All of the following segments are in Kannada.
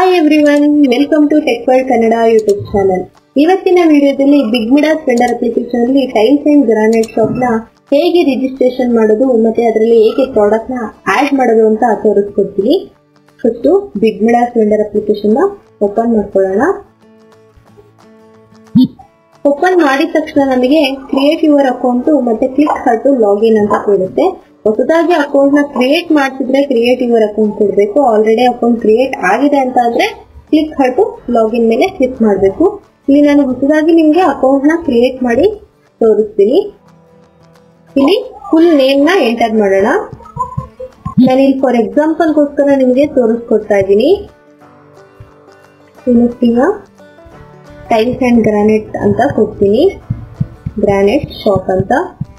hi everyone welcome to tech world Kannada YouTube channel ಇವತ್ತಿನ ವಿಡಿಯೋದಲ್ಲಿ ಬಿಗ್ ಮಿಡಾಸ್ ವೆಂಡರ್ ಅಪ್ಲಿಕೇಶನ್ ಅಲ್ಲಿ ಟೈಲ್ಸ್ ಅಂಡ್ ಗ್ರಾನೈಟ್ ಶಾಪ್ ನ ಹೇಗೆ ರಿಜಿಸ್ಟ್ರೇಷನ್ ಮಾಡೋದು ಮತ್ತೆ ಅದರಲ್ಲಿ ಹೇಗೆ ಪ್ರಾಡಕ್ಟ್ ನ ಆಡ್ ಮಾಡೋದು ಅಂತ ತೋರಿಸ್ಕೊಡ್ತೀನಿ first big Midas vendor application ನ ಓಪನ್ ಮಾಡ್ಕೊಳ್ಳೋಣ ಓಪನ್ ಮಾಡಿದ ತಕ್ಷಣ ನಮಗೆ ಕ್ರಿಯೇಟ್ ಯುವರ್ ಅಕೌಂಟ್ ಮತ್ತೆ ಕ್ಲಿಕ್ ಹಾಟು ಲಾಗಿನ್ ಅಂತ ಕೊಡುತ್ತೆ ಹೊಸದಾಗಿ ಅಕೌಂಟ್ ನ ಕ್ರಿಯೇಟ್ ಮಾಡಿಸಿದ್ರೆ ಕ್ರಿಯೇಟ್ ಯುವರ್ ಅಕೌಂಟ್ ಕೊಡಬೇಕು ಆಲ್ರೆಡಿ ಅಕೌಂಟ್ ಕ್ರಿಯೇಟ್ ಆಗಿದೆ ಅಂತ ಆದ್ರೆ ಕ್ಲಿಕ್ ಹಾಟು ಲಾಗಿನ್ ಮೇಲೆ ಕ್ಲಿಕ್ ಮಾಡಬೇಕು ಇಲ್ಲಿ ನಾನು ಹೊಸದಾಗಿ ನಿಮ್ಗೆ ಅಕೌಂಟ್ ನ ಕ್ರಿಯೇಟ್ ಮಾಡಿ ತೋರಿಸ್ತೀನಿ ಇಲ್ಲಿ ಫುಲ್ ನೇಮ್ ನ ಎಂಟರ್ ಮಾಡೋಣ ನಾನು ಇಲ್ಲಿ ಫಾರ್ ಎಕ್ಸಾಂಪಲ್ ಗೋಸ್ಕರ ನಿಮಗೆ ತೋರಿಸ್ಕೊಡ್ತಾ ಇದ್ದೀನಿ ಈಗ ಟೈಲ್ಸ್ ಅಂಡ್ ಗ್ರಾನೈಟ್ ಅಂತ ಕೊಡ್ತೀನಿ ಗ್ರಾನೈಟ್ ಶಾಪ್ ಅಂತ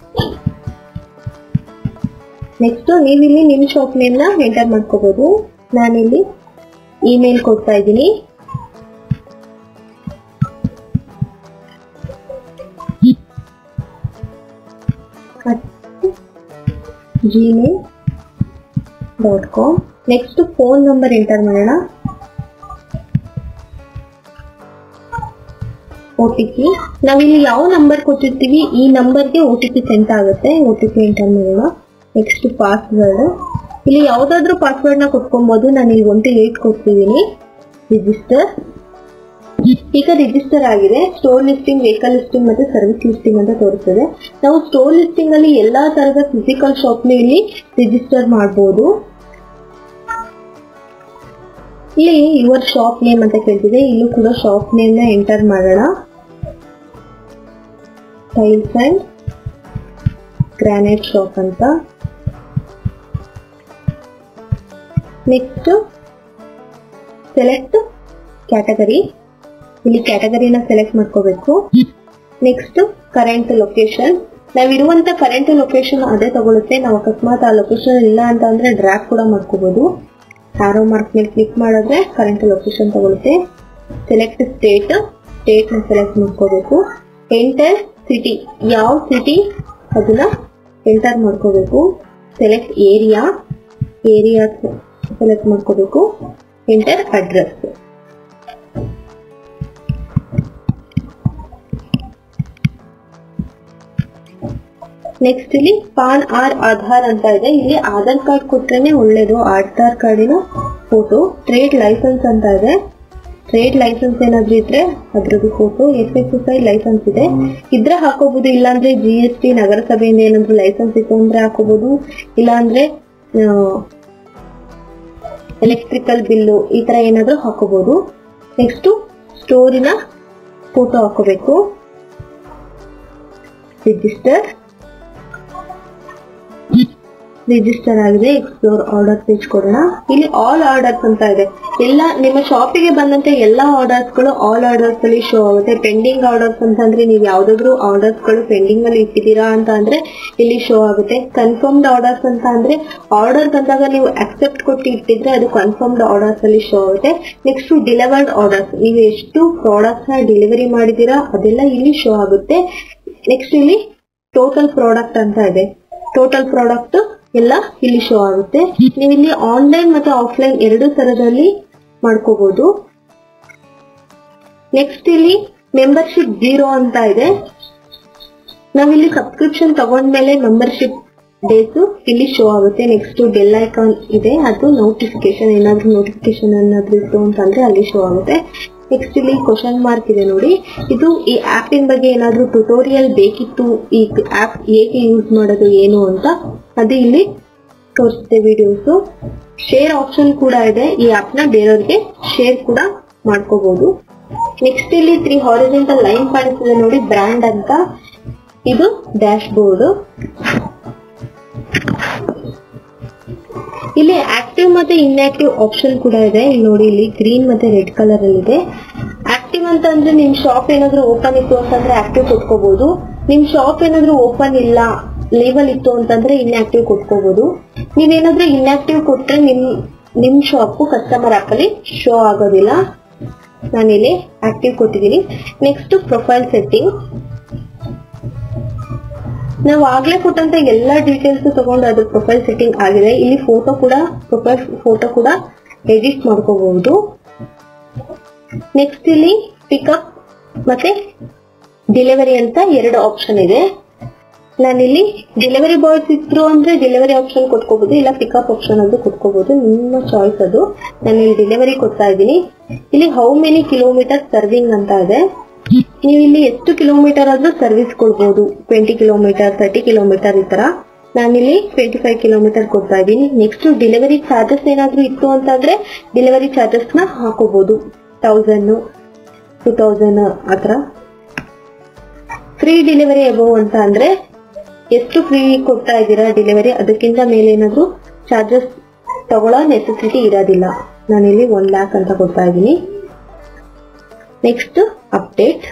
ನೆಕ್ಸ್ಟ್ ನೀವಿಲ್ಲಿ ನಿಮ್ ಶಾಪ್ ನೇಮ್ ನ ಎಂಟರ್ ಮಾಡ್ಕೋಬಹುದು ನಾನಿಲ್ಲಿ ಇಮೇಲ್ ಕೊಡ್ತಾ ಇದ್ದೀನಿ Gmail dot com next phone number enter ಮಾಡೋಣ ಒ ಟಿ ಪಿ ನಾವಿಲ್ಲಿ ಯಾವ ನಂಬರ್ ಕೊಟ್ಟಿರ್ತೀವಿ ಈ ನಂಬರ್ಗೆ ಒ ಟಿ ಪಿ ಸೆಂಟ್ ಆಗುತ್ತೆ ಒ ಟಿ ಪಿ ಎಂಟರ್ ಮಾಡೋಣ ನೆಕ್ಸ್ಟ್ ಪಾಸ್ವರ್ಡ್ ಇಲ್ಲಿ ಯಾವ್ದಾದ್ರು ಪಾಸ್ವರ್ಡ್ ನ ಕೊಟ್ಕೊಬಹುದು ನಾನು ಇಲ್ಲಿ ಒನ್ ಟು ಏಟ್ ಕೊಡ್ತಿದ್ದೀನಿ ರಿಜಿಸ್ಟರ್ ಈಗ ರಿಜಿಸ್ಟರ್ ಆಗಿದೆ ಸ್ಟೋರ್ ಲಿಸ್ಟಿಂಗ್ ವೆಹಿಕಲ್ ಲಿಸ್ಟಿಂಗ್ ಮತ್ತೆ ಸರ್ವಿಸ್ ಲಿಸ್ಟಿಂಗ್ ಅಂತ ತೋರಿಸ್ತದೆ ನಾವು ಸ್ಟೋರ್ ಲಿಸ್ಟಿಂಗ್ ಅಲ್ಲಿ ಎಲ್ಲಾ ತರದ ಫಿಸಿಕಲ್ ಶಾಪ್ ನ ಇಲ್ಲಿ ರಿಜಿಸ್ಟರ್ ಮಾಡಬಹುದು ಇಲ್ಲಿ ಯುವರ್ ಶಾಪ್ ನೇಮ್ ಅಂತ ಕೇಳ್ತಿದೆ ಇಲ್ಲೂ ಕೂಡ ಶಾಪ್ ನೇಮ್ ನ ಎಂಟರ್ ಮಾಡೋಣ ಟೈಲ್ಸ್ ಅಂಡ್ ಗ್ರಾನೈಟ್ ಶಾಪ್ ಅಂತ ನೆಕ್ಸ್ಟ್ ಸೆಲೆಕ್ಟ್ ಕ್ಯಾಟಗರಿ ಇಲ್ಲಿ ಕ್ಯಾಟಗರಿನ ಸೆಲೆಕ್ಟ್ ಮಾಡ್ಕೋಬೇಕು ನೆಕ್ಸ್ಟ್ ಕರೆಂಟ್ ಲೊಕೇಶನ್ ನಾವಿರುವಂತ ಕರೆಂಟ್ ಲೊಕೇಶನ್ ಅದೇ ತಗೊಳುತ್ತೆ ನಾವು ಅಕಸ್ಮಾತ್ ಆ ಲೊಕೇಶನ್ ಇಲ್ಲ ಅಂತ ಅಂದ್ರೆ ಡ್ರಾಪ್ ಕೂಡ ಮಾಡ್ಕೋಬಹುದು ಆರೋ ಮಾರ್ಕ್ ಮೇಲೆ ಕ್ಲಿಕ್ ಮಾಡಿದ್ರೆ ಕರೆಂಟ್ ಲೊಕೇಶನ್ ತಗೊಳುತ್ತೆ ಸೆಲೆಕ್ಟ್ ಸ್ಟೇಟ್ ಸ್ಟೇಟ್ ನ ಸೆಲೆಕ್ಟ್ ಮಾಡ್ಕೋಬೇಕು ಎಂಟರ್ ಸಿಟಿ ಯಾವ ಸಿಟಿ ಅದನ್ನ ಎಂಟರ್ ಮಾಡ್ಕೋಬೇಕು ಸೆಲೆಕ್ಟ್ ಏರಿಯಾ ಏರಿಯಾ ಸೆಲೆಕ್ಟ್ ಮಾಡ್ಕೋಬೇಕು ಎಂಟರ್ ಅಡ್ರೆಸ್ ನೆಕ್ಸ್ಟ್ ಇಲ್ಲಿ ಪಾನ್ ಆರ್ ಆಧಾರ್ ಅಂತ ಇದೆ ಇಲ್ಲಿ ಆಧಾರ್ ಕಾರ್ಡ್ ಕೊಟ್ರೇನೆ ಒಳ್ಳೇದು ಆಧಾರ್ ಕಾರ್ಡಿನ ಫೋಟೋ ಟ್ರೇಡ್ ಲೈಸೆನ್ಸ್ ಅಂತ ಇದೆ ಟ್ರೇಡ್ ಲೈಸೆನ್ಸ್ ಏನಾದ್ರೂ ಇದ್ರೆ ಅದ್ರದ್ದು photo S S S I licence ಇದೆ ಇದ್ರೆ ಹಾಕೋಬಹುದು ಇಲ್ಲಾಂದ್ರೆ ಜಿ ಎಸ್ ಟಿ ನಗರಸಭೆಯಿಂದ ಏನಾದ್ರು ಲೈಸೆನ್ಸ್ ಇತ್ತು ಅಂದ್ರೆ ಹಾಕೋಬಹುದು ಇಲ್ಲಾಂದ್ರೆ ಎಲೆಕ್ಟ್ರಿಕಲ್ ಬಿಲ್ಲು ಈ ತರ ಏನಾದ್ರೂ ಹಾಕೋಬಹುದು ನೆಕ್ಸ್ಟ್ ಸ್ಟೋರಿನ ಫೋಟೋ ಹಾಕೋಬೇಕು ರಿಜಿಸ್ಟರ್ ರಿಜಿಸ್ಟರ್ ಆಗಿದೆ ಎಕ್ಸ್ಪ್ಲೋರ್ ಆರ್ಡರ್ ಪೇಜ್ ಕೊಡೋಣ ಇಲ್ಲಿ ಆಲ್ ಆರ್ಡರ್ಸ್ ಅಂತ ಇದೆ ಎಲ್ಲ ನಿಮ್ಮ ಶಾಪಿಗೆ ಬಂದಂತೆ ಎಲ್ಲಾ ಆರ್ಡರ್ಸ್ ಗಳು ಆಲ್ ಆರ್ಡರ್ಸ್ ಅಲ್ಲಿ ಶೋ ಆಗುತ್ತೆ ಪೆಂಡಿಂಗ್ ಆರ್ಡರ್ಸ್ ಅಂತಂದ್ರೆ ನೀವು ಯಾವ್ದಾದ್ರು ಆರ್ಡರ್ಸ್ ಗಳು ಪೆಂಡಿಂಗ್ ಅಲ್ಲಿ ಇಟ್ಟಿದ್ದೀರಾ ಅಂತ ಅಂದ್ರೆ ಇಲ್ಲಿ ಶೋ ಆಗುತ್ತೆ ಕನ್ಫರ್ಮ್ಡ್ ಆರ್ಡರ್ಸ್ ಅಂತ ಅಂದ್ರೆ ಆರ್ಡರ್ ಬಂದಾಗ ನೀವು ಅಕ್ಸೆಪ್ಟ್ ಕೊಟ್ಟು ಇಟ್ಟಿದ್ರೆ ಅದು ಕನ್ಫರ್ಮ್ಡ್ ಆರ್ಡರ್ಸ್ ಅಲ್ಲಿ ಶೋ ಆಗುತ್ತೆ ನೆಕ್ಸ್ಟ್ ಡಿಲಿವರ್ಡ್ ಆರ್ಡರ್ಸ್ ನೀವು ಎಷ್ಟು ಪ್ರಾಡಕ್ಟ್ಸ್ ನ ಡೆಲಿವರಿ ಮಾಡಿದೀರಾ ಅದೆಲ್ಲ ಇಲ್ಲಿ ಶೋ ಆಗುತ್ತೆ ನೆಕ್ಸ್ಟ್ ಇಲ್ಲಿ ಟೋಟಲ್ ಪ್ರಾಡಕ್ಟ್ ಅಂತ ಇದೆ ಟೋಟಲ್ ಪ್ರಾಡಕ್ಟ್ ಎಲ್ಲ ಇಲ್ಲಿ ಶೋ ಆಗುತ್ತೆ ನೀವು ಇಲ್ಲಿ ಆನ್ಲೈನ್ ಮತ್ತೆ ಆಫ್ಲೈನ್ ಎರಡು ತರದಲ್ಲಿ ಮಾಡ್ಕೋಬಹುದು ನೆಕ್ಸ್ಟ್ ಇಲ್ಲಿ ಮೆಂಬರ್ಶಿಪ್ ಜೀರೋ ಅಂತ ಇದೆ ನಾವಿಲ್ಲಿ ಸಬ್ಸ್ಕ್ರಿಪ್ಷನ್ ತಗೊಂಡ್ಮೇಲೆ ಮೆಂಬರ್ಶಿಪ್ ಡೇಸ್ ಇಲ್ಲಿ ಶೋ ಆಗುತ್ತೆ ನೆಕ್ಸ್ಟ್ ಬೆಲ್ ಐಕಾನ್ ಇದೆ ಅದು ನೋಟಿಫಿಕೇಶನ್ ಏನಾದ್ರೂ ನೋಟಿಫಿಕೇಶನ್ ಏನಾದ್ರೂ ಇತ್ತು ಅಂತಂದ್ರೆ ಅಲ್ಲಿ ಶೋ ಆಗುತ್ತೆ ನೆಕ್ಸ್ಟ್ ಇಲ್ಲಿ ಕ್ವಶನ್ ಮಾರ್ಕ್ ಇದೆ ನೋಡಿ ಇದು ಈ ಆಪಿನ ಬಗ್ಗೆ ಏನಾದ್ರೂ ಟ್ಯುಟೋರಿಯಲ್ ಬೇಕಿತ್ತು ಈ ಆಪ್ ಹೇಗೆ ಯೂಸ್ ಮಾಡೋದು ಏನು ಅಂತ ಅದು ಇಲ್ಲಿ ತೋರಿಸುತ್ತೆ ವಿಡಿಯೋಸ್ ಶೇರ್ ಆಪ್ಷನ್ ಕೂಡ ಇದೆ ಈ ಆಪ್ ನ ಬೇರೆಯವ್ರಿಗೆ ಶೇರ್ ಕೂಡ ಮಾಡ್ಕೋಬಹುದು ನೆಕ್ಸ್ಟ್ ಇಲ್ಲಿ ತ್ರೀ ಹಾರಿಜೆಂಟಲ್ ಲೈನ್ ಕಾಣಿಸ್ತಿದೆ ನೋಡಿ ಬ್ರ್ಯಾಂಡ್ ಅಂತ ಇದು ಡ್ಯಾಶ್ ಬೋರ್ಡ್ ಇಲ್ಲಿ ಆಕ್ಟಿವ್ ಮತ್ತೆ ಇನ್ಆಕ್ಟಿವ್ ಆಪ್ಷನ್ ಕೂಡ ಇದೆ ಇಲ್ಲಿ ನೋಡಿ ಇಲ್ಲಿ ಗ್ರೀನ್ ಮತ್ತೆ ರೆಡ್ ಕಲರ್ ಅಲ್ಲಿ ಇದೆ ಆಕ್ಟಿವ್ ಅಂತ ಅಂದ್ರೆ ನಿಮ್ ಶಾಪ್ ಏನಾದ್ರೂ ಓಪನ್ ಇತ್ತು ಅಂತಂದ್ರೆ ಆಕ್ಟಿವ್ ಕೊಟ್ಕೋಬಹುದು ನಿಮ್ ಶಾಪ್ ಏನಾದ್ರೂ ಓಪನ್ ಇಲ್ಲ ಲೇಬಲ್ ಇತ್ತು ಅಂತಂದ್ರೆ ಇನ್ಆಕ್ಟಿವ್ ಕೊಟ್ಕೋಬಹುದು ನೀವೇನಾದ್ರೂ ಇನ್ಆಕ್ಟಿವ್ ಕೊಟ್ರೆ ನಿಮ್ ನಿಮ್ ಶಾಪ್ ಕಸ್ಟಮರ್ ಆಪ್ ಅಲ್ಲಿ ಶೋ ಆಗೋದಿಲ್ಲ ನಾನಿಲ್ಲಿ ಆಕ್ಟಿವ್ ಕೊಟ್ಟಿದ್ದೀನಿ ನೆಕ್ಸ್ಟ್ ಪ್ರೊಫೈಲ್ ಸೆಟ್ಟಿಂಗ್ ನಾವು ಆಗ್ಲೇ ಕೊಟ್ಟಂತ ಎಲ್ಲಾ ಡೀಟೇಲ್ಸ್ ತಗೊಂಡು ಅದು ಪ್ರೊಫೈಲ್ ಸೆಟ್ಟಿಂಗ್ ಆಗಿದೆ ಇಲ್ಲಿ ಫೋಟೋ ಕೂಡ ಪ್ರೊಫೈಲ್ ಫೋಟೋ ಕೂಡ ಎಡಿಟ್ ಮಾಡ್ಕೋಬಹುದು ನೆಕ್ಸ್ಟ್ ಇಲ್ಲಿ ಪಿಕಪ್ ಮತ್ತೆ ಡೆಲಿವರಿ ಅಂತ ಎರಡು ಆಪ್ಷನ್ ಇದೆ ನಾನಿಲ್ಲಿ ಡೆಲಿವರಿ ಬಾಯ್ಸ್ ಇದ್ರು ಅಂದ್ರೆ ಡೆಲಿವರಿ ಆಪ್ಷನ್ ಕೊಟ್ಕೋಬಹುದು ಇಲ್ಲ ಪಿಕಪ್ ಆಪ್ಷನ್ ಅದು ಕೊಟ್ಕೋಬಹುದು ನಿಮ್ಮ ಚಾಯ್ಸ್ ಅದು ನಾನು ಇಲ್ಲಿ ಡೆಲಿವರಿ ಕೊಡ್ತಾ ಇದ್ದೀನಿ ಇಲ್ಲಿ ಹೌ ಮೆನಿ ಕಿಲೋಮೀಟರ್ ಸರ್ವಿಂಗ್ ಅಂತ ಇದೆ ನೀವು ಇಲ್ಲಿ ಎಷ್ಟು ಕಿಲೋಮೀಟರ್ ಆದ್ರೂ ಸರ್ವಿಸ್ ಕೊಡ್ಬೋದು ಟ್ವೆಂಟಿ ಕಿಲೋಮೀಟರ್ ತರ್ಟಿ ಕಿಲೋಮೀಟರ್ ಈ ತರ ನಾನಿಲ್ಲಿ ಟ್ವೆಂಟಿ ಫೈವ್ ಕಿಲೋಮೀಟರ್ ಕೊಡ್ತಾ ಇದ್ದೀನಿ ನೆಕ್ಸ್ಟ್ ಡೆಲಿವರಿ ಚಾರ್ಜಸ್ ಏನಾದ್ರೂ ಇತ್ತು ಅಂತಂದ್ರೆ ಡೆಲಿವರಿ ಚಾರ್ಜಸ್ ನ ಹಾಕೋಬಹುದು ತೌಸಂಡ್ ಟೂ ತೌಸಂಡ್ ಆತರ ಫ್ರೀ ಡೆಲಿವರಿ ಅಬೌವ್ ಅಂತ ಅಂದ್ರೆ ಎಷ್ಟು ಫ್ರೀ ಕೊಡ್ತಾ ಇದ್ದೀರಾ ಡೆಲಿವರಿ ಅದಕ್ಕಿಂತ ಮೇಲೆ ಏನಾದ್ರು ಚಾರ್ಜಸ್ ತಗೊಳ್ಳೋ ನೆಸೆಸಿಟಿ ಇರೋದಿಲ್ಲ ನಾನಿಲ್ಲಿ ಒನ್ ಲ್ಯಾಕ್ ಅಂತ ಕೊಡ್ತಾ ಇದ್ದೀನಿ ನೆಕ್ಸ್ಟ್ ಅಪ್ಡೇಟ್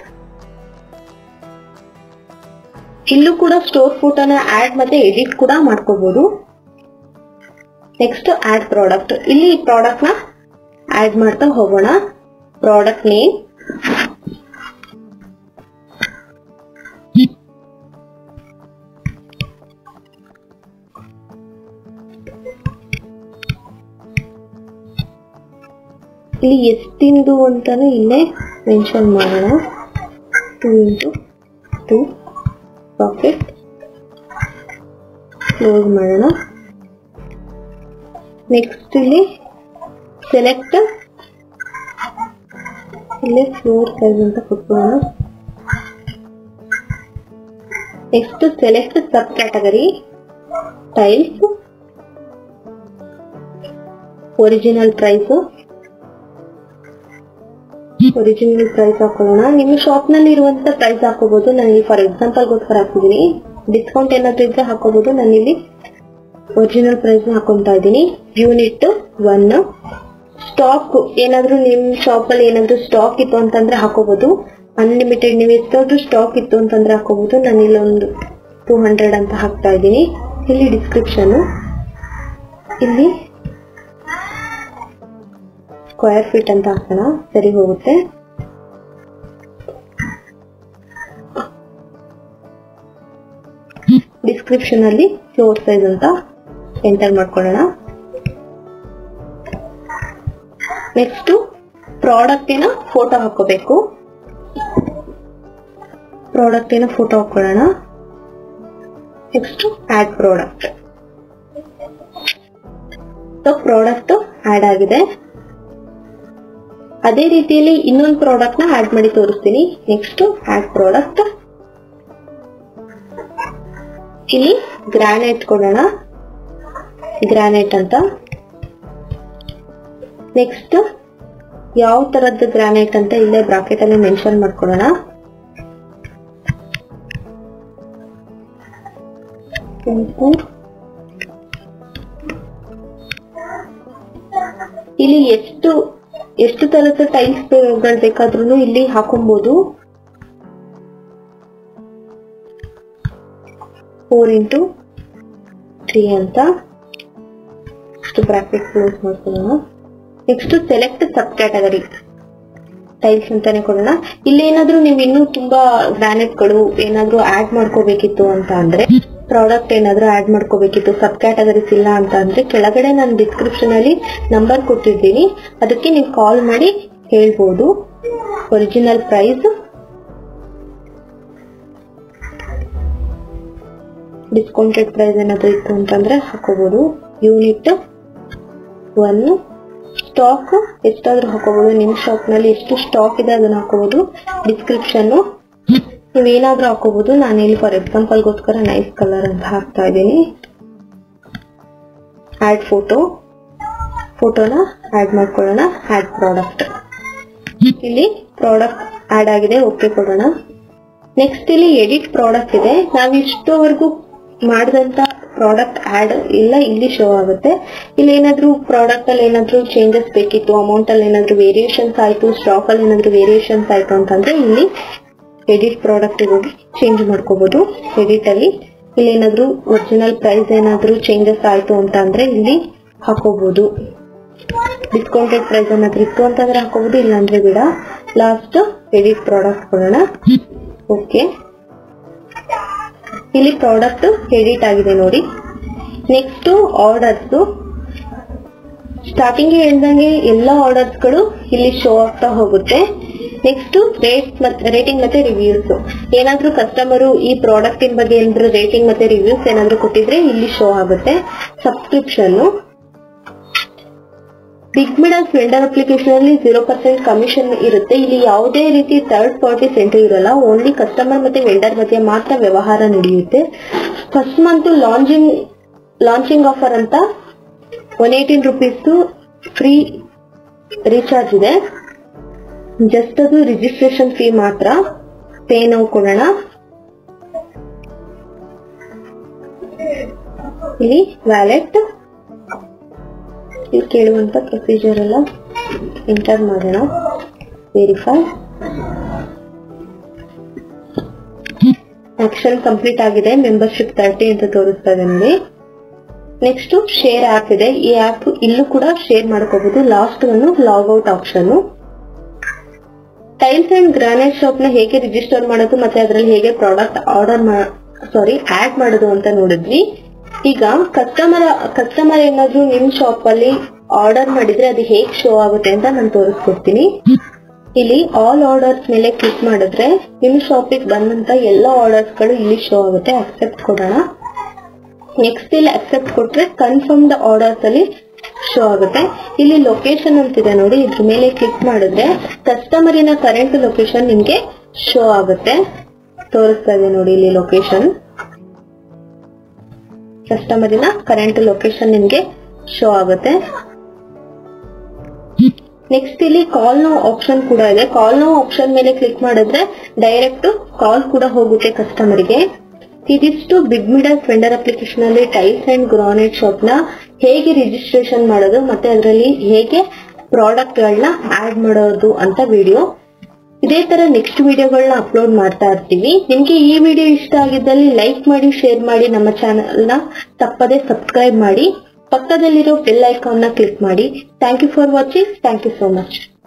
ಇಲ್ಲೂ ಕೂಡ ಸ್ಟೋರ್ ಫೋಟೋನ ಆಡ್ ಮತ್ತೆ ಎಡಿಟ್ ಕೂಡ ಮಾಡ್ಕೋಬಹುದು ನೆಕ್ಸ್ಟ್ ಆಡ್ ಪ್ರಾಡಕ್ಟ್ ಇಲ್ಲಿ ಪ್ರಾಡಕ್ಟ್ ನ ಆಡ್ ಮಾಡ್ತಾ ಹೋಗೋಣ ಪ್ರಾಡಕ್ಟ್ ನೇಮ್ ಇಲ್ಲಿ ಎಷ್ಟಿಂದು ಅಂತಾನು ಇಲ್ಲೇ ಮೆನ್ಷನ್ ಮಾಡೋಣ two into two bracket close ಮಾಡೋಣ ನೆಕ್ಸ್ಟ್ ಇಲ್ಲಿ ಸೆಲೆಕ್ಟ್ ಇಲ್ಲಿ ಫ್ಲೋರ್ ಸೈಜ್ ಅಂತ ಕೊಟ್ಕೊಳ್ಳೋಣ next select subcategory tiles original price original price ಹಾಕೊಳ್ಳೋಣ ನಿಮ್ಮ ಶಾಪ್ ನಲ್ಲಿ ಇರುವಂತ ಪ್ರೈಸ್ ಹಾಕೋಬಹುದು ನಾನು ಫಾರ್ ಎಕ್ಸಾಂಪಲ್ ಗೋಸ್ಕರ ಹಾಕಿದೀನಿ ಡಿಸ್ಕೌಂಟ್ ಏನಾದ್ರು ಇದ್ರೆ ಹಾಕೋಬಹುದು ನಾನು ಇಲ್ಲಿ ಒರಿಜಿನಲ್ ಪ್ರೈಸ್ ಹಾಕೊಂತಾ ಇದ್ದೀನಿ ಯೂನಿಟ್ ಒನ್ ಸ್ಟಾಕ್ ಏನಾದ್ರು ನಿಮ್ ಶಾಪ್ ಅಲ್ಲಿ ಏನಾದ್ರು ಸ್ಟಾಕ್ ಇತ್ತು ಅಂತಂದ್ರೆ ಹಾಕೋಬಹುದು ಅನ್ಲಿಮಿಟೆಡ್ ನೀವು ಎಷ್ಟಾದ್ರೂ ಸ್ಟಾಕ್ ಇತ್ತು ಅಂತಂದ್ರೆ ಹಾಕೋಬಹುದು ನಾನು ಇಲ್ಲಿ ಒಂದು ಟೂ ಹಂಡ್ರೆಡ್ ಅಂತ ಹಾಕ್ತಾ ಇದ್ದೀನಿ ಇಲ್ಲಿ ಡಿಸ್ಕ್ರಿಪ್ಷನ್ ಇಲ್ಲಿ ಸ್ಕ್ವೇರ್ ಫೀಟ್ ಅಂತ ಹಾಕೋಣ ಸರಿ ಹೋಗುತ್ತೆ ಡಿಸ್ಕ್ರಿಪ್ಷನ್ ಅಲ್ಲಿ ಫ್ಲೋರ್ ಸೈಜ್ ಅಂತ ಎಂಟರ್ ಮಾಡ್ಕೊಳ್ಳೋಣ ನೆಕ್ಸ್ಟ್ ಪ್ರಾಡಕ್ಟಿನ ಫೋಟೋ ಹಾಕೋಬೇಕು ಪ್ರಾಡಕ್ಟಿನ ಫೋಟೋ ಹಾಕೊಳ್ಳೋಣ next add product so product add ಆಗಿದೆ ಅದೇ ರೀತಿಯಲ್ಲಿ ಇನ್ನೊಂದು ಪ್ರಾಡಕ್ಟ್ ನ ಆಡ್ ಮಾಡಿ ತೋರಿಸ್ತೀನಿ ನೆಕ್ಸ್ಟ್ ಆಡ್ ಪ್ರಾಡಕ್ಟ್ ಇಲ್ಲಿ ಗ್ರಾನೈಟ್ ಕೊಡೋಣ ಗ್ರಾನೈಟ್ ಅಂತ ನೆಕ್ಸ್ಟ್ ಯಾವ ತರದ್ದು ಗ್ರಾನೈಟ್ ಅಂತ ಇಲ್ಲೇ ಬ್ರಾಕೆಟ್ ಅಲ್ಲಿ ಮೆನ್ಷನ್ ಮಾಡ್ಕೊಡೋಣ ಇಲ್ಲಿ ಎಷ್ಟು ಎಷ್ಟು ತರದ ಟೈಲ್ಸ್ ಗಳು ಬೇಕಾದ್ರೂ ಇಲ್ಲಿ ಹಾಕೊಬಹುದು ಫೋರ್ ಇಂಟು ತ್ರೀ ಅಂತ ಇಷ್ಟು ಬ್ರಾಕೆಟ್ ಕ್ಲೋಸ್ ಮಾಡ್ಕೊಳ್ಳೋಣ next select subcategory tiles ಅಂತಾನೆ ಕೊಡೋಣ ಇಲ್ಲಿ ಏನಾದ್ರೂ ನೀವು ಇನ್ನೂ ತುಂಬಾ ಗ್ರಾನೆಟ್ಗಳು ಏನಾದ್ರೂ ಆಡ್ ಮಾಡ್ಕೋಬೇಕಿತ್ತು ಅಂತ ಅಂದ್ರೆ ಪ್ರಾಡಕ್ಟ್ ಏನಾದ್ರೂ ಆಡ್ ಮಾಡ್ಕೋಬೇಕಿತ್ತು ಸಬ್ ಕ್ಯಾಟಗರೀಸ್ ಇಲ್ಲ ಅಂತ ಅಂದ್ರೆ ಕೆಳಗಡೆ ನಾನು ಡಿಸ್ಕ್ರಿಪ್ಷನ್ ಅಲ್ಲಿ ನಂಬರ್ ಕೊಟ್ಟಿದ್ದೀನಿ ಅದಕ್ಕೆ ನೀವು ಕಾಲ್ ಮಾಡಿ ಹೇಳ್ಬೋದು ಒರಿಜಿನಲ್ ಪ್ರೈಸ್ ಡಿಸ್ಕೌಂಟೆಡ್ ಪ್ರೈಸ್ ಏನಾದ್ರು ಇತ್ತು ಅಂತಂದ್ರೆ ಹಾಕೋಬಹುದು ಯೂನಿಟ್ ಒನ್ ಸ್ಟಾಕ್ ಎಷ್ಟಾದ್ರೂ ಹಾಕೋಬಹುದು ನಿಮ್ ಶಾಪ್ ನಲ್ಲಿ ಎಷ್ಟು ಸ್ಟಾಕ್ ಇದೆ ಅದನ್ನ ಹಾಕೋಬಹುದು ಡಿಸ್ಕ್ರಿಪ್ಷನ್ ನೀವೇನಾದ್ರೂ ಹಾಕೋಬಹುದು ನಾನು ಇಲ್ಲಿ ಫಾರ್ ಎಕ್ಸಾಂಪಲ್ ಗೋಸ್ಕರ ನೈಸ್ ಕಲರ್ ಅಂತ ಹಾಕ್ತಾ ಇದ್ದೀನಿ ಆಡ್ ಫೋಟೋ ಫೋಟೋನ ಆಡ್ ಮಾಡ್ಕೊಳ್ಳೋಣ ಆಡ್ ಪ್ರಾಡಕ್ಟ್ ಇಲ್ಲಿ ಪ್ರಾಡಕ್ಟ್ ಆಡ್ ಆಗಿದೆ ಓಕೆ ಕೊಡೋಣ ನೆಕ್ಸ್ಟ್ ಇಲ್ಲಿ ಎಡಿಟ್ ಪ್ರಾಡಕ್ಟ್ ಇದೆ ನಾವು ಇಷ್ಟುವರೆಗೂ ಮಾಡಿದಂತ ಪ್ರಾಡಕ್ಟ್ ಆಡ್ ಇಲ್ಲ ಇಲ್ಲಿ ಶೋ ಆಗುತ್ತೆ ಇಲ್ಲಿ ಏನಾದ್ರೂ ಪ್ರಾಡಕ್ಟ್ ಅಲ್ಲಿ ಏನಾದ್ರೂ ಚೇಂಜಸ್ ಬೇಕಿತ್ತು ಅಮೌಂಟ್ ಅಲ್ಲಿ ಏನಾದ್ರೂ ವೇರಿಯೇಷನ್ಸ್ ಆಯ್ತು ಸ್ಟಾಕ್ ಅಲ್ಲಿ ಏನಾದ್ರೂ ವೇರಿಯೇಷನ್ಸ್ ಆಯ್ತು ಅಂತಂದ್ರೆ ಇಲ್ಲಿ ಎಡಿಟ್ ಪ್ರಾಡಕ್ಟ್ ಹೋಗಿ ಚೇಂಜ್ ಮಾಡ್ಕೋಬಹುದು ಎಡಿಟ್ ಅಲ್ಲಿ ಇಲ್ಲಿ ಏನಾದ್ರೂ ಒರಿಜಿನಲ್ ಪ್ರೈಸ್ ಏನಾದ್ರೂ ಚೇಂಜಸ್ ಆಯ್ತು ಅಂತ ಅಂದ್ರೆ ಇಲ್ಲಿ ಹಾಕೋಬಹುದು ಡಿಸ್ಕೌಂಟೆಡ್ ಪ್ರೈಸ್ ಏನಾದ್ರೂ ಇತ್ತು ಅಂತಂದ್ರೆ ಹಾಕೋಬಹುದು ಇಲ್ಲಾಂದ್ರೆ ಬೇಡ ಲಾಸ್ಟ್ ಎಡಿಟ್ ಪ್ರಾಡಕ್ಟ್ ಕೊಡೋಣ ಓಕೆ ಇಲ್ಲಿ ಪ್ರಾಡಕ್ಟ್ ಎಡಿಟ್ ಆಗಿದೆ ನೋಡಿ ನೆಕ್ಸ್ಟ್ ಆರ್ಡರ್ಸ್ ಸ್ಟಾರ್ಟಿಂಗ್ ಹೇಳ್ದಂಗೆ ಎಲ್ಲ ಆರ್ಡರ್ಸ್ ಗಳು ಇಲ್ಲಿ ಶೋ ಆಗ್ತಾ ಹೋಗುತ್ತೆ ನೆಕ್ಸ್ಟ್ ರೇಟ್ ರೇಟಿಂಗ್ ಮತ್ತೆ ರಿವ್ಯೂಸ್ ಏನಾದ್ರೂ ಕಸ್ಟಮರು ಈ ಪ್ರಾಡಕ್ಟ್ ಇನ್ ಬಗ್ಗೆ ಏನಾದ್ರೂ ರೇಟಿಂಗ್ ಮತ್ತೆ ರಿವ್ಯೂಸ್ ಏನಾದ್ರೂ ಕೊಟ್ಟಿದ್ರೆ ಇಲ್ಲಿ ಶೋ ಆಗುತ್ತೆ subscription Big Middles vendor application ಅಲ್ಲಿ ಜೀರೋ ಪರ್ಸೆಂಟ್ ಕಮಿಷನ್ ಇರುತ್ತೆ ಇಲ್ಲಿ ಯಾವುದೇ ರೀತಿ ಥರ್ಡ್ ಪಾರ್ಟಿ ಸೆಂಟರ್ ಇರಲ್ಲ ಓನ್ಲಿ ಕಸ್ಟಮರ್ ಮತ್ತೆ ವೆಂಡರ್ ಮಧ್ಯೆ ಮಾತ್ರ ವ್ಯವಹಾರ ನಡೆಯುತ್ತೆ first month launching launching offer ಅಂತ one eighteen rupees free recharge ಇದೆ ಜಸ್ಟ್ ಅದು ರಿಜಿಸ್ಟ್ರೇಷನ್ ಫೀ ಮಾತ್ರ ಪೇ ನಾವು ಕೊಡೋಣ ಇಲ್ಲಿ ವ್ಯಾಲೆಟ್ ಇಲ್ಲಿ ಕೇಳುವಂತ ಪ್ರೊಸೀಜರ್ ಎಲ್ಲ ಎಂಟರ್ ಮಾಡೋಣ ವೆರಿಫೈ ಆಕ್ಷನ್ ಕಂಪ್ಲೀಟ್ ಆಗಿದೆ ಮೆಂಬರ್ಶಿಪ್ ತರ್ಟಿ ಅಂತ ತೋರಿಸ್ತಾ ಇದೆ ನೋಡಿ ನೆಕ್ಸ್ಟ್ ಶೇರ್ ಆಪ್ ಇದೆ ಈ ಆಪ್ ಇಲ್ಲೂ ಕೂಡ ಶೇರ್ ಮಾಡ್ಕೋಬಹುದು ಲಾಸ್ಟ್ ಒಂದು logout option tiles and granite shop ನ ಹೇಗೆ ರಿಜಿಸ್ಟರ್ ಮಾಡೋದು ಮತ್ತೆ ಅದರಲ್ಲಿ ಹೇಗೆ ಪ್ರಾಡಕ್ಟ್ ಆರ್ಡರ್ ಸಾರಿ ಆಡ್ ಮಾಡೋದು ಅಂತ ನೋಡಿದ್ವಿ ಈಗ ಕಸ್ಟಮರ್ ಕಸ್ಟಮರ್ ಏನಾದ್ರು ನಿಮ್ ಶಾಪ್ ಅಲ್ಲಿ ಆರ್ಡರ್ ಮಾಡಿದ್ರೆ ಅದು ಹೇಗ್ ಶೋ ಆಗುತ್ತೆ ಅಂತ ನಾನು ತೋರಿಸ್ಕೊಡ್ತೀನಿ ಇಲ್ಲಿ ಆಲ್ ಆರ್ಡರ್ಸ್ ಮೇಲೆ ಕ್ಲಿಕ್ ಮಾಡಿದ್ರೆ ನಿಮ್ ಶಾಪಿಗೆ ಬಂದಂತ ಎಲ್ಲ ಆರ್ಡರ್ಸ್ ಗಳು ಇಲ್ಲಿ ಶೋ ಆಗುತ್ತೆ ಅಕ್ಸೆಪ್ಟ್ ಕೊಡೋಣ ನೆಕ್ಸ್ಟ್ ಇಲ್ಲಿ ಅಕ್ಸೆಪ್ಟ್ ಕೊಟ್ರೆ ಕನ್ಫರ್ಮ್ ದ ಆರ್ಡರ್ಸ್ ಅಲ್ಲಿ ಶೋ ಆಗುತ್ತೆ ಇಲ್ಲಿ ಲೊಕೇಶನ್ ಅಂತಿದೆ ನೋಡಿ ಇದ್ರ ಮೇಲೆ ಕ್ಲಿಕ್ ಮಾಡಿದ್ರೆ ಕಸ್ಟಮರಿನ ಕರೆಂಟ್ ಲೊಕೇಶನ್ ನಿಮ್ಗೆ ಶೋ ಆಗುತ್ತೆ ತೋರಿಸ್ತಾ ಇದೆ ನೋಡಿ ಇಲ್ಲಿ ಲೊಕೇಶನ್ ಕಸ್ಟಮರಿನ ಕರೆಂಟ್ ಲೊಕೇಶನ್ ನಿಮ್ಗೆ ಶೋ ಆಗುತ್ತೆ ನೆಕ್ಸ್ಟ್ ಇಲ್ಲಿ ಕಾಲ್ ನೋ ಆಪ್ಷನ್ ಕೂಡ ಇದೆ ಕಾಲ್ ನೋ ಆಪ್ಷನ್ ಮೇಲೆ ಕ್ಲಿಕ್ ಮಾಡಿದ್ರೆ ಡೈರೆಕ್ಟ್ ಕಾಲ್ ಕೂಡ ಹೋಗುತ್ತೆ ಕಸ್ಟಮರ್ಗೆ ಇದಿಷ್ಟು ಬಿಗ್ ಮಿಡಲ್ಸ್ ವೆಂಡರ್ ಅಪ್ಲಿಕೇಶನ್ ಅಲ್ಲಿ ಟೈಲ್ಸ್ ಅಂಡ್ ಗ್ರಾನೈಟ್ ಶಾಪ್ ನ ಹೇಗೆ ರಿಜಿಸ್ಟ್ರೇಷನ್ ಮಾಡೋದು ಮತ್ತೆ ಅದರಲ್ಲಿ ಹೇಗೆ ಪ್ರಾಡಕ್ಟ್ ಗಳನ್ನ ಆಡ್ ಮಾಡೋದು ಅಂತ ವಿಡಿಯೋ ಇದೇ ತರ ನೆಕ್ಸ್ಟ್ ವಿಡಿಯೋಗಳನ್ನ ಅಪ್ಲೋಡ್ ಮಾಡ್ತಾ ಇರ್ತೀವಿ ನಿಮ್ಗೆ ಈ ವಿಡಿಯೋ ಇಷ್ಟ ಆಗಿದ್ದಲ್ಲಿ ಲೈಕ್ ಮಾಡಿ ಶೇರ್ ಮಾಡಿ ನಮ್ಮ ಚಾನೆಲ್ ನ ತಪ್ಪದೆ ಸಬ್ಸ್ಕ್ರೈಬ್ ಮಾಡಿ ಪಕ್ಕದಲ್ಲಿರೋ ಬೆಲ್ ಐಕಾನ್ ನ ಕ್ಲಿಕ್ ಮಾಡಿ thank you for watching thank you so much